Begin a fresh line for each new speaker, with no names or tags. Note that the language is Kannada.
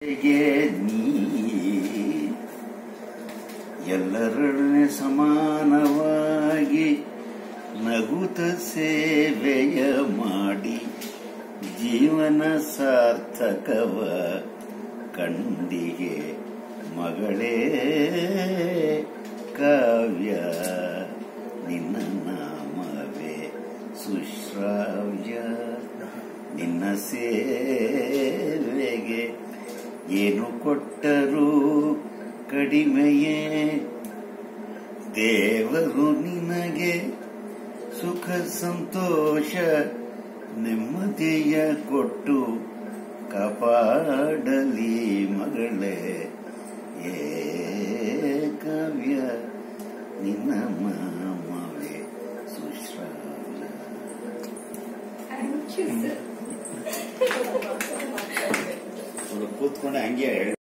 ಹೇಗೆ ನೀ ಎಲ್ಲರೊಡನೆ ಸಮಾನವಾಗಿ ನಗುತ ಸೇವೆಯ ಮಾಡಿ ಜೀವನ ಸಾರ್ಥಕವ ಕಂಡಿಗೆ ಮಗಳೇ ಕಾವ್ಯ ನಿನ್ನ ನಾಮವೇ ಸುಶ್ರಾವ್ಯ ನಿನ್ನ ಸೇವೆಗೆ ಏನು ಕೊಟ್ಟರೂ ಕಡಿಮೆಯೇ ದೇವರು ನಿನಗೆ ಸುಖ ಸಂತೋಷ ನೆಮ್ಮದಿಯ ಕೊಟ್ಟು ಕಾಪಾಡಲಿ ಮಗಳೇ ಏ ಕಾವ್ಯ ನಿನ್ನ ಮಾಮವೇ ಸುಶ್ರಾವ್ಯ
Thank you, sir.
ಕೂತ್ಕೊಂಡೆ ಹಂಗೆ